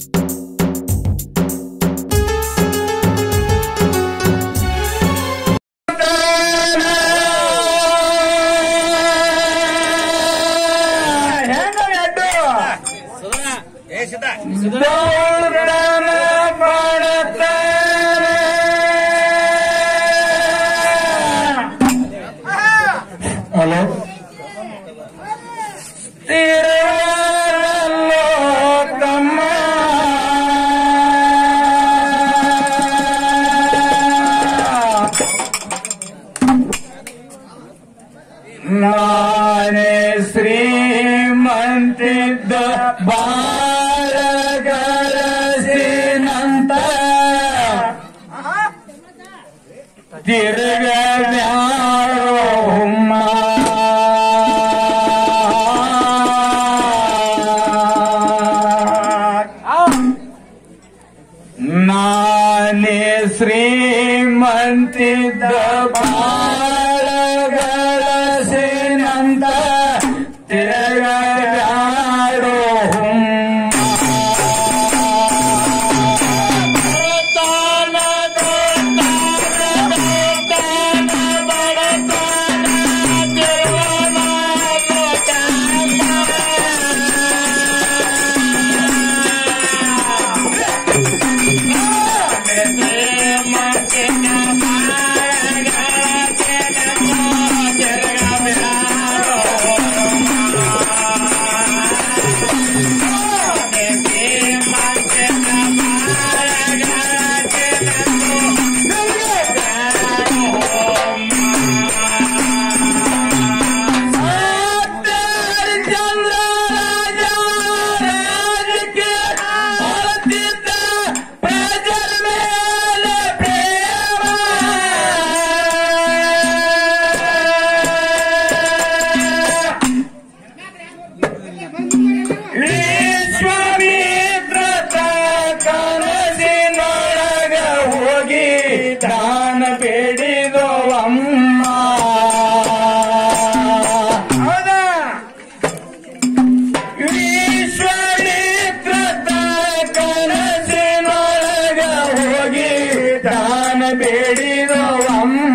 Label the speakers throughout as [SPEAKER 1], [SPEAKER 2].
[SPEAKER 1] hello ತಿರುವಲ್ಲೋ ತಮ್ಮ ನಾನೇ ಶ್ರೀಮಂತಿದ್ದ ಬಾಳಗರಸಿನಂತ ತಿರುಗದ್ಯಾರೋ ಹುಮ್ಮ ನಾನೇ ಶ್ರೀಮಂತಿದ್ದ ಬಾಳಗರಸಿನಂತ ತಿರುಗದ್ಯಾರೋ ಹುಮ್ಮ ಚಂದ್ರ ರಾಜ ರಾಜಕ್ಕೆ ಹೊರತಿದ್ದ ಪ್ರಜರ ಮೇಲೆ ಪ್ರೇಮ ವಿಶ್ವಾಮಿತ್ರ ಕನಸಿನೊಳಗ ಹೋಗಿ ದಾನ ಬೇಡಿದೋ ಅಮ್ಮ ಹೌದಾ ವಿಶ್ವಾಮಿತ್ರ ಕನಸಿನೊಳಗ ಹೋಗಿ ದಾನ ಬೇಡಿದೋ ಅಮ್ಮ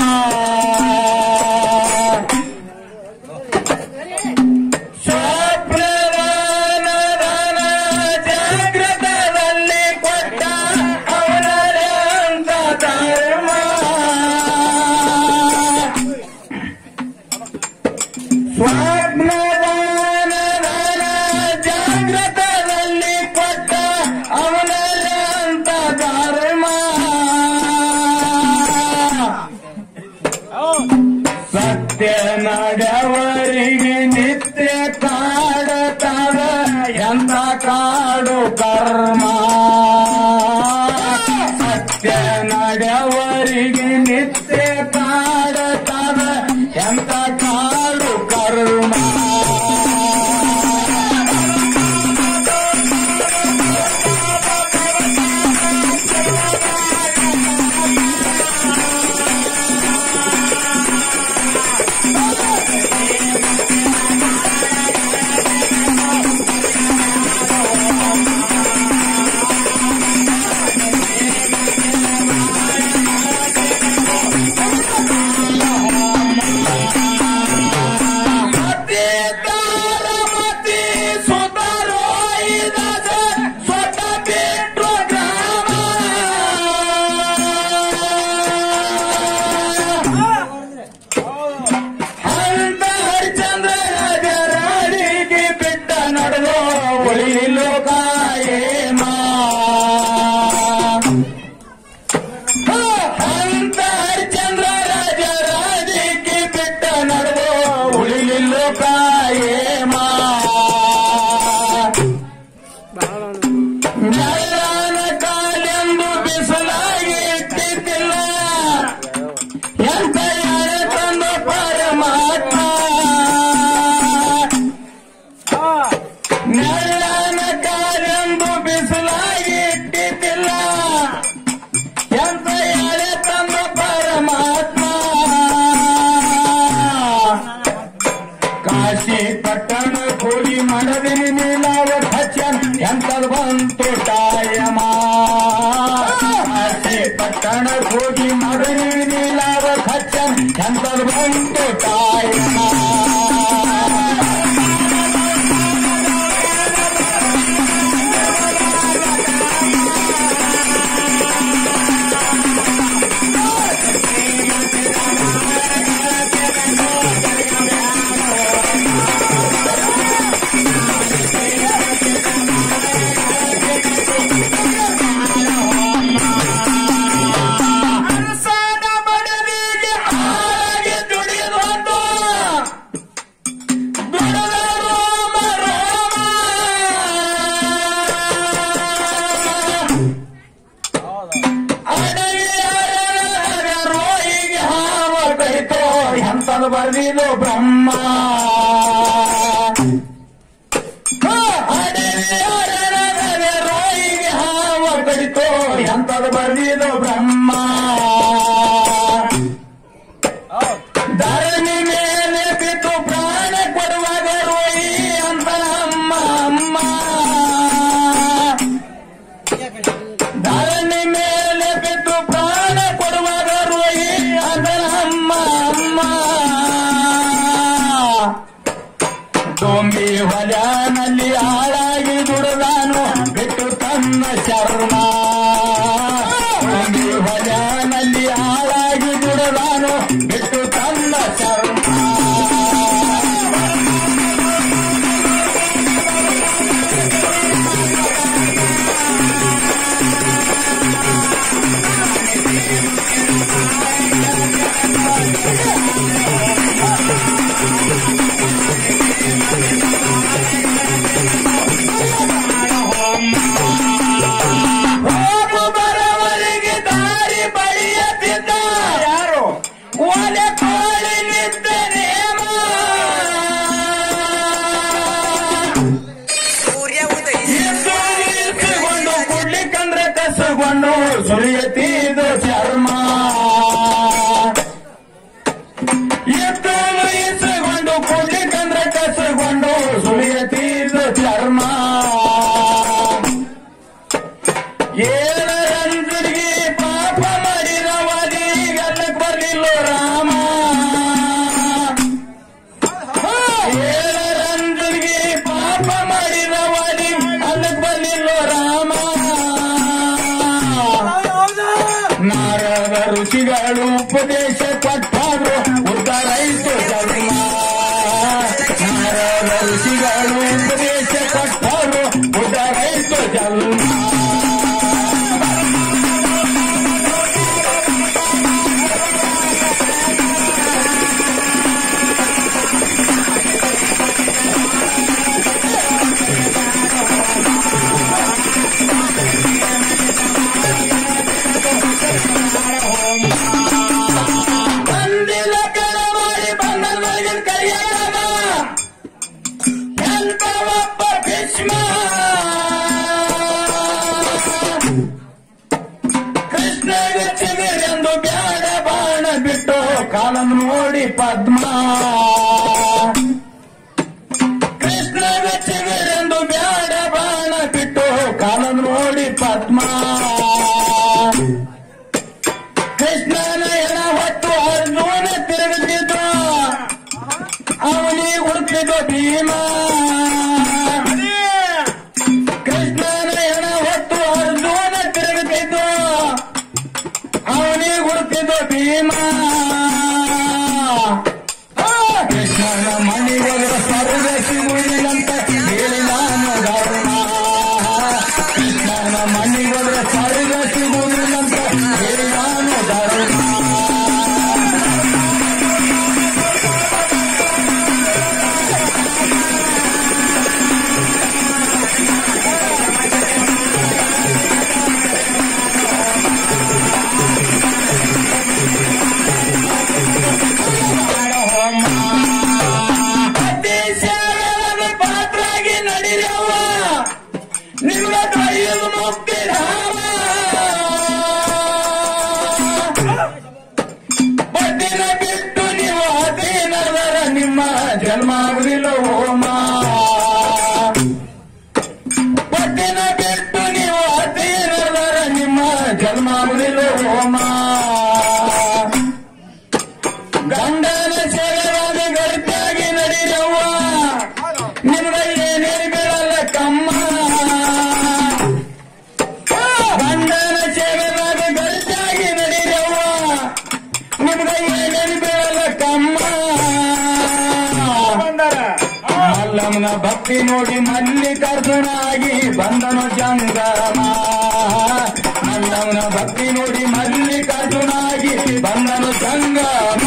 [SPEAKER 1] ಸ್ವಪ್ನದಾನದಾನ ಜಾಗೃತದಲ್ಲಿ ಕೊಟ್ಟ ಅವರೇ ಅಂತ ಧರ್ಮ ಸ್ವಪ್ನದಾನದಾನ ಜಾಗೃತದಲ್ಲಿ ಕೊಟ್ಟ ಅವನರೇ ಅಂತ ಧರ್ಮ ಸತ್ಯ ನಡೆವರಿಗೆ ನಿತ್ಯ ಕಾಡತಾರ ಎಂತ ಕಾಡು ಕರ್ಮ ಸತ್ಯ ನಡೆವರಿಗೆ ನಿತ್ಯ ಕಾಡತಾರ ಎಂತ ಕಾಡು ಕರ್ಮ ಮತಿ ತಾರಮತಿ ಸುತರೋ ಇದಾದ ಸ್ವತ ಬಿಟ್ಟು ಗ್ರಾಮ ಅಂತ ಹರಿಚಂದ್ರ ರಾಜರಾಡಿಗೆ ಬಿಟ್ಟ ನಡೆದೋ ಉಳಿಲೋ ಕಾಯೇಮಾ ಅಂತ ಹರಿಚಂದ್ರ ರಾಜ ರಾಜಿಗೆ ಬಿಟ್ಟ ನಡೆದು ಉಳಿಲಿಲ್ಲ ಕಾಯೇಮ ನೆಲ್ಲನ ಕಾಲೆಂದು ಬಿಸಿಲಾಗಿ ಇಟ್ಟಿದ್ದಿಲ್ಲ ಎಂತ ಯಾಳೆ ತಂದ ಪರಮಾತ್ಮ ನೆಲ್ಲನ ಕಾಲೆಂದು ಬಿಸಿಲಾಗಿ ಇಟ್ಟಿದ್ದಿಲ್ಲ ಎಂತ ಯಾಳೆ ತಂದ ಪರಮಾತ್ಮ ಕಾಶಿ ಪಟ್ಟಣ ಕೂಡಿ ಮನದಿನಿ ನೀಲಾವ ಹಚ್ಚನ್ ಎಂತದ ಬಂತು ಟಾಯಮ ಆಸೆ ಪಟ್ಟಣ ಹೋಗಿ ಮಗನಿ ನೀಲಾವ ಖಚ್ಚನ್ ಚಂದದ ಬಂತು ಟಾಯಮ ಅರಸನ ಬಡವಿಗೆ ಹಾಗೆ ದುಡಿದೊಂದು ದುಡಿದ ರೋಮ ರೋಮ ಅಡವಿಯ ರೋಯಿಗೆ ಹಾವ ಕೈತೋ ಎಂತದು ಬರ್ದಿದು ಬ್ರಹ್ಮ ಅಡವಿಯ ರೋಯಿಗೆ ಹಾವ ಕೈತೋ ಎಂತದು ಬರ್ದಿದು ಬ್ರಹ್ಮ ಧರಣಿ ಮೇಲೆ ಬಿದ್ದು ಪ್ರಾಣ ಕೊಡುವಾಗ ರೋಯಿ ಅಂತ ಅಮ್ಮ ಅಮ್ಮ ಧರಣಿ ಮೇಲೆ ಬಿದ್ದು ಪ್ರಾಣ ಕೊಡುವಾಗ ರೋಯಿ ಅಂತ ಅಮ್ಮ ಅಮ್ಮ ದೊಂಬಿ ಹೊಲನಲ್ಲಿ ಹಾಳಾಗಿ ದುಡಿದಾನು ಬಿಟ್ಟು ತನ್ನ ಚರ್ಮ ದೊಂಬಿ ಹೊಲನಲ್ಲಿ ಹಾಳಾಗಿ ದುಡಿದಾನು ಬಿಟ್ಟು ತನ್ನ ಚರ್ಮ ಹೋಗು ಬರವರಿಗೆ ದಾರಿ ಬಳಿಯತಿದ್ದ ಯಾರು ಒಲೆ ಕೋಳಿ ನಿದ್ದ ನೇಮ
[SPEAKER 2] ಸೂರ್ಯ ಉದಯಿಸಿ
[SPEAKER 1] ಇಸುಕೊಂಡು ಕುಡ್ಲಿಕ್ಕಂದ್ರೆ ಕಸಗೊಂಡು ಸುರಿಯತೀದು ಚರ್ಮ ಎದ್ದು ಇಸುಕೊಂಡು ಕುಡ್ಲಿಕ್ಕಂದ್ರೆ ಕಸಗೊಂಡು ಸುರಿಯತೀದು ಚರ್ಮ ಏಳರಂಜರಿಗೆ ಪಾಪ ಮಾಡಿದವರಿ ಗಲ್ಲಕ್ ಬರ್ಲಿಲ್ಲ ರಾಮ ಏಳರಂಜರಿಗೆ ಪಾಪ ಮಾಡಿದವರಿ ಅಲ್ಲಕ್ ಬರ್ಲಿಲ್ಲ ರಾಮ ನಾರದ ಋಷಿಗಳು ಉಪದೇಶ ಕೊಟ್ಟಾದ್ರು ಉದ್ದರೈತು ಜನ್ಮ ನಾರದ ಋಷಿಗಳು ಉಪದೇಶ ಕೊಟ್ಟಾದ್ರು ಉದ್ದರೈತು ಜನ್ಮ ಬಂದಿಲ್ಲ ಕಣ ಮಾಡಿ ಬಂದವರಿಗೆ ಕೈಯಾಗ ಎಂತ ಒಬ್ಬ ಭೀಷ್ಮ ಕೃಷ್ಣಗೆ ಚಿಗುರೆಂದು ಬ್ಯಾಡ ಬಾಣ ಬಿಟ್ಟು ಕಾಲನ್ನು ನೋಡಿ ಪದ್ಮ ಕೃಷ್ಣಗೆ ಚಿಗುರೆಂದು ಬ್ಯಾಡ ಬಾಣ ಬಿಟ್ಟು ಕಾಲನ್ನು ನೋಡಿ ಪದ್ಮ ಕೃಷ್ಣನ ಎಣ ಹೊತ್ತು ಅರ್ಜುನ ತಿರುಗುತ್ತಿದ್ದು ಅವನಿಗೆ ಹುಡುಕಿದ್ದು ಭೀಮ ಕೃಷ್ಣನ ಎಣ ಹೊತ್ತು ಅರ್ಜುನ ತಿರುಗುತ್ತಿದ್ದು ಅವನಿಗೆ ಹುಡುಕಿದ್ದು ಭೀಮ ಕೃಷ್ಣನ ಮಣಿಗೆ ಸ್ವರ್ಗ ಸಿಗುವುದಿಲ್ಲಂತ ಹೇಳಿ ನಾನು ಧರ್ಮ ಕೃಷ್ಣನ ಮಣಿಗೆ ಸ್ವರ್ಗ ಸಿಗುವುದಿಲ್ಲಂತ ಹೇಳಿ ನಾನು ಧರ್ಮ ಅತಿಶಯದ ಪಾತ್ರಾಗಿ ನಡಿರವ್ವ ನಿಮ್ಮ ದೊರೆಯುವುದು ಮುಕ್ತಿ ಧಾಮ ಬಡ್ಡಿನ ಬಿಟ್ಟು ನೀವು ಅಧೀನದರ ನಿಮ್ಮ ಜನ್ಮಾಗುದಿಲ್ಲ ಹೋಮ ಬಡ್ಡಿನ ಬಿಟ್ಟು ಮಲ್ಲವನ ಭಕ್ತಿ ನೋಡಿ ಮಲ್ಲಿಕಾರ್ಜುನಾಗಿ ಬಂದನು ಜಂಗಮ ಮಲ್ಲವನ ಭಕ್ತಿ ನೋಡಿ ಮಲ್ಲಿಕಾರ್ಜುನಾಗಿ ಬಂದನು ಜಂಗಮ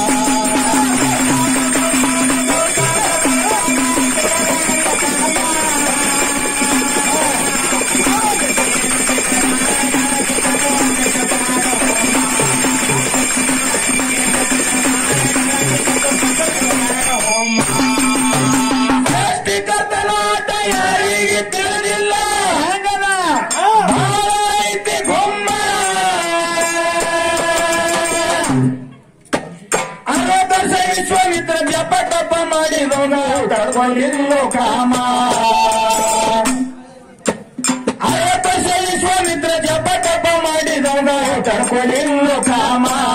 [SPEAKER 1] ಸೃಷ್ಟಿಕರ್ತನಾಟ ಯಾರಿಗೆ ತಿಳಿದಿಲ್ಲ
[SPEAKER 2] ಹೆಂಗದ
[SPEAKER 1] ಬಾಳ ಐತಿ ಗೊಮ್ಮ ಅರವತ್ತು ವರ್ಷ ವಿಶ್ವಾಮಿತ್ರ ಜಪ ತಪ ಮಾಡಿದವನು ಕಳ್ಕೊಂಡಿಲ್ಲೋ ಕಾಮ ಅರವತ್ತು ವರ್ಷ ವಿಶ್ವಾಮಿತ್ರ ಜಪ ತಪ ಮಾಡಿದವನು ಕಳ್ಕೊಂಡಿಲ್ಲೋ ಕಾಮ